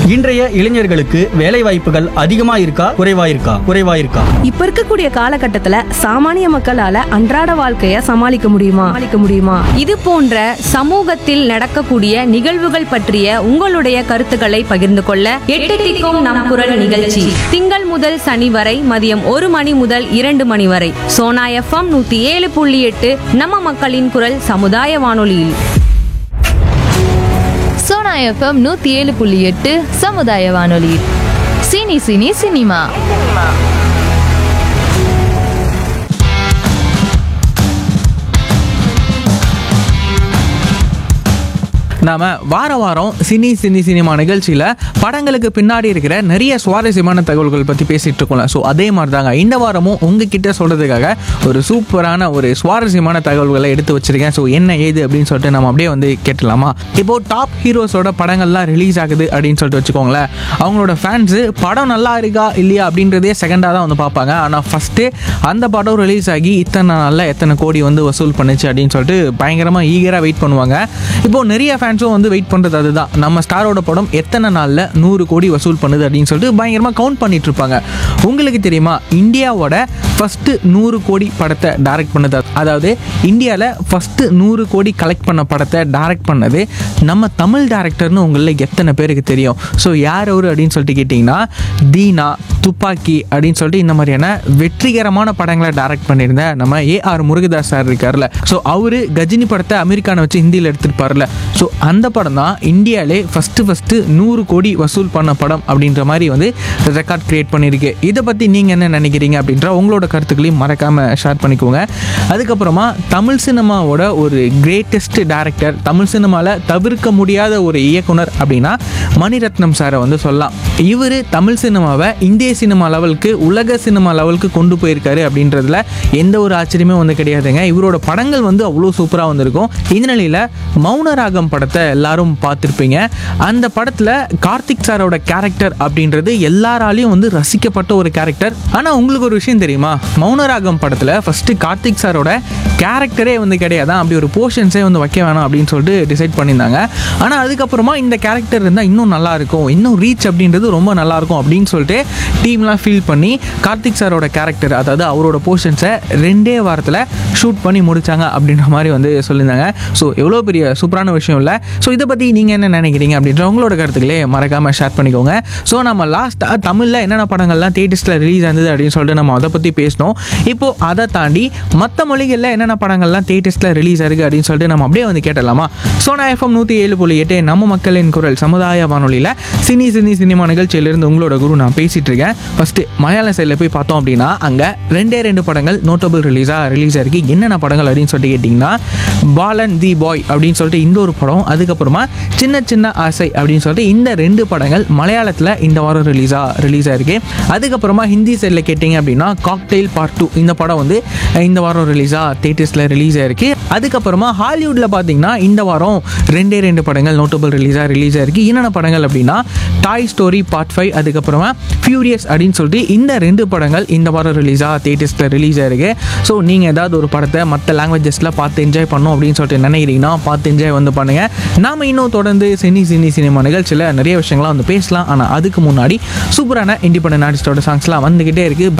இன்றைய இளைஞர்களுக்கு வேலை வாய்ப்புகள் அதிகமா இருக்கா குறைவா இருக்கா குறைவா இருக்கா இப்ப இருக்கக்கூடிய காலகட்டத்துல சாமானிய மக்களால அன்றாட வாழ்க்கைய சமாளிக்க முடியுமா சமாளிக்க முடியுமா இது போன்ற சமூகத்தில் நடக்கக்கூடிய நிகழ்வுகள் பற்றிய உங்களுடைய கருத்துக்களை பகிர்ந்து கொள்ள எட்டு திக்கும் நம் குரல் நிகழ்ச்சி திங்கள் முதல் சனி வரை மதியம் ஒரு மணி முதல் இரண்டு மணி வரை சோனா எஃப்எம் நூத்தி ஏழு புள்ளி எட்டு நம்ம மக்களின் குரல் சமுதாய வானொலியில் சோனா எஃப்எம் நூத்தி ஏழு புள்ளி எட்டு சமுதாய வானொலி சினி சினி சினிமா நாம வார வாரம் சினி சினி சினிமா நிகழ்ச்சியில் படங்களுக்கு பின்னாடி இருக்கிற நிறைய சுவாரஸ்யமான தகவல்கள் பற்றி பேசிட்டு இருக்கோம்ல ஸோ அதே மாதிரி தாங்க இந்த வாரமும் உங்ககிட்ட சொல்கிறதுக்காக ஒரு சூப்பரான ஒரு சுவாரஸ்யமான தகவல்களை எடுத்து வச்சிருக்கேன் ஸோ என்ன ஏது அப்படின்னு சொல்லிட்டு நம்ம அப்படியே வந்து கேட்டலாமா இப்போ டாப் ஹீரோஸோட படங்கள்லாம் ரிலீஸ் ஆகுது அப்படின்னு சொல்லிட்டு வச்சுக்கோங்களேன் அவங்களோட ஃபேன்ஸு படம் நல்லா இருக்கா இல்லையா அப்படின்றதே செகண்டாக தான் வந்து பார்ப்பாங்க ஆனால் ஃபஸ்ட்டு அந்த படம் ரிலீஸ் ஆகி இத்தனை நாளில் எத்தனை கோடி வந்து வசூல் பண்ணுச்சு அப்படின்னு சொல்லிட்டு பயங்கரமாக ஈகராக வெயிட் பண்ணுவாங்க இப்போ நிறைய ஃபேன்ஸும் வந்து வெயிட் பண்ணுறது அதுதான் நம்ம ஸ்டாரோட படம் எத்தனை நாளில் நூறு கோடி வசூல் பண்ணுது அப்படின்னு சொல்லிட்டு பயங்கரமாக கவுண்ட் பண்ணிட்டு இருப்பாங்க உங்களுக்கு தெரியுமா இந்தியாவோட ஃபஸ்ட்டு நூறு கோடி படத்தை டைரக்ட் பண்ணது அதாவது இந்தியாவில் ஃபஸ்ட்டு நூறு கோடி கலெக்ட் பண்ண படத்தை டைரக்ட் பண்ணது நம்ம தமிழ் டேரக்டர்னு உங்களில் எத்தனை பேருக்கு தெரியும் ஸோ யார் அவர் அப்படின்னு சொல்லிட்டு கேட்டிங்கன்னா தீனா துப்பாக்கி அப்படின்னு சொல்லிட்டு இந்த மாதிரியான வெற்றிகரமான படங்களை டைரக்ட் பண்ணியிருந்த நம்ம ஏஆர் முருகதாஸ் சார் இருக்கார்ல ஸோ அவரு கஜினி படத்தை அமெரிக்கானை வச்சு ஹிந்தியில் எடுத்துருப்பார்ல ஸோ அந்த படம் தான் இந்தியாவிலே ஃபஸ்ட்டு ஃபஸ்ட்டு நூறு கோடி வசூல் பண்ண படம் அப்படின்ற மாதிரி வந்து ரெக்கார்ட் கிரியேட் பண்ணியிருக்கு இதை பற்றி நீங்கள் என்ன நினைக்கிறீங்க அப்படின்ற உங்களோட கருத்துக்களையும் மறக்காமல் ஷேர் பண்ணிக்கோங்க அதுக்கப்புறமா தமிழ் சினிமாவோட ஒரு கிரேட்டஸ்ட் டேரக்டர் தமிழ் சினிமாவில் தவிர்க்க முடியாத ஒரு இயக்குனர் அப்படின்னா மணிரத்னம் சாரை வந்து சொல்லலாம் இவர் தமிழ் சினிமாவை இந்திய சினிமா லெவலுக்கு உலக சினிமா லெவலுக்கு கொண்டு போயிருக்காரு அப்படின்றதுல எந்த ஒரு ஆச்சரியமே வந்து கிடையாதுங்க இவரோட படங்கள் வந்து அவ்வளோ சூப்பராக வந்திருக்கும் இந்த நிலையில் மௌனராகம் படத்தை எல்லாரும் பார்த்துருப்பீங்க அந்த படத்தில் கார்த்திக் சாரோட கேரக்டர் அப்படின்றது எல்லாராலையும் வந்து ரசிக்கப்பட்ட ஒரு கேரக்டர் ஆனால் உங்களுக்கு ஒரு விஷயம் தெரியுமா மௌனராகம் படத்தில் ஃபஸ்ட்டு கார்த்திக் சாரோட கேரக்டரே வந்து கிடையாது அப்படி ஒரு போர்ஷன்ஸே வந்து வைக்க வேணாம் அப்படின்னு சொல்லிட்டு டிசைட் பண்ணியிருந்தாங்க ஆனால் அதுக்கப்புறமா இந்த கேரக்டர் இருந்தால் இன்னும் நல்லா இருக்கும் இன்னும் ரீச் அப்படின்றது ரொம்ப நல்லா இருக்கும் அப்படின்னு சொல்லிட்டு டீம்லாம் ஃபீல் பண்ணி கார்த்திக் சாரோட கேரக்டர் அதாவது அவரோட போர்ஷன்ஸை ரெண்டே வாரத்தில் ஷூட் பண்ணி முடிச்சாங்க அப்படின்ற மாதிரி வந்து சொல்லியிருந்தாங்க ஸோ எவ்வளோ பெரிய சூப்பரான விஷயம் இல்லை ஸோ இதை பற்றி நீங்கள் என்ன நினைக்கிறீங்க அப்படின்ற உங்களோட கருத்துக்களே மறக்காமல் ஷேர் பண்ணிக்கோங்க ஸோ நம்ம லாஸ்ட்டாக தமிழில் என்னென்ன படங்கள்லாம் தேட்டர்ஸில் ரிலீஸ் ஆனது அப்படின்னு சொல்லிட்டு நம்ம அதை பற்றி பேசினோம் இப்போது அதை தாண்டி மற்ற மொழிகளில் என்னென்ன படங்கள்லாம் தேட்டர்ஸில் ரிலீஸ் ஆயிருக்கு அப்படின்னு சொல்லிட்டு நம்ம அப்படியே வந்து கேட்டலாமா சோனா எஃப்எம் நூற்றி ஏழு புள்ளி எட்டு நம்ம மக்களின் குரல் சமுதாய வானொலியில் சினி சினி சினிமா நிகழ்ச்சியிலிருந்து உங்களோட குரு நான் பேசிகிட்டு இருக்கேன் ஃபஸ்ட்டு மலையாள சைடில் போய் பார்த்தோம் அப்படின்னா அங்கே ரெண்டே ரெண்டு படங்கள் நோட்டபிள் ரிலீஸாக ரிலீஸ் ஆயிருக்கு என்னென்ன படங்கள் அப்படின்னு சொல்லிட்டு கேட்டிங்கன்னா பாலன் தி பாய் அப்படின்னு சொல்லிட்டு இந்த ஒரு படம் அதுக்கப்புறமா சின்ன சின்ன ஆசை அப்படின்னு சொல்லிட்டு இந்த ரெண்டு படங்கள் மலையாளத்தில் இந்த வாரம் ரிலீஸாக ரிலீஸ் ஆயிருக்கு அதுக்கப்புறமா ஹிந்தி சைடில் கேட்டிங்க அப்படின்னா காக்டெயில் பார்ட் டூ இந்த படம் வந்து இந்த வாரம் ரிலீஸாக தேட்டர்ஸில் ரிலீஸ் ஆயிருக்கு அதுக்கப்புறமா ஹாலிவுட்டில் பார்த்தீங்கன்னா இந்த வாரம் ரெண்டே ரெண்டு படங்கள் நோட்டபிள் ரிலீஸாக ரிலீஸ் ஆயிருக்கு என்னென்ன படங்கள் அப்படின்னா டாய் ஸ்டோரி பார்ட் ஃபைவ் அதுக்கப்புறமா ஃபியூரியஸ் அப்படின்னு சொல்லிட்டு இந்த ரெண்டு படங்கள் இந்த வாரம் ரிலீஸாக தேட்டர்ஸில் ரிலீஸ் ஆயிருக்கு ஸோ நீங்கள் ஏதாவது ஒரு படத்தை மற்ற லாங்குவேஜஸில் பார்த்து என்ஜாய் பண்ணோம் அப்படின்னு சொல்லிட்டு நினைக்கிறீங்கன்னா பார்த்து என்ஜாய் வந்து பண்ணுங்கள் நாம இன்னும் தொடர்ந்து சினி சினி சினிமா நிகழ்ச்சியில் நிறைய விஷயங்கள்லாம் வந்து பேசலாம் ஆனால் அதுக்கு முன்னாடி சூப்பரான இண்டிபெண்டன்ட் ஆர்டிஸ்டோட சாங்ஸ்லாம் வந்துக்கிட்டே இருக்குது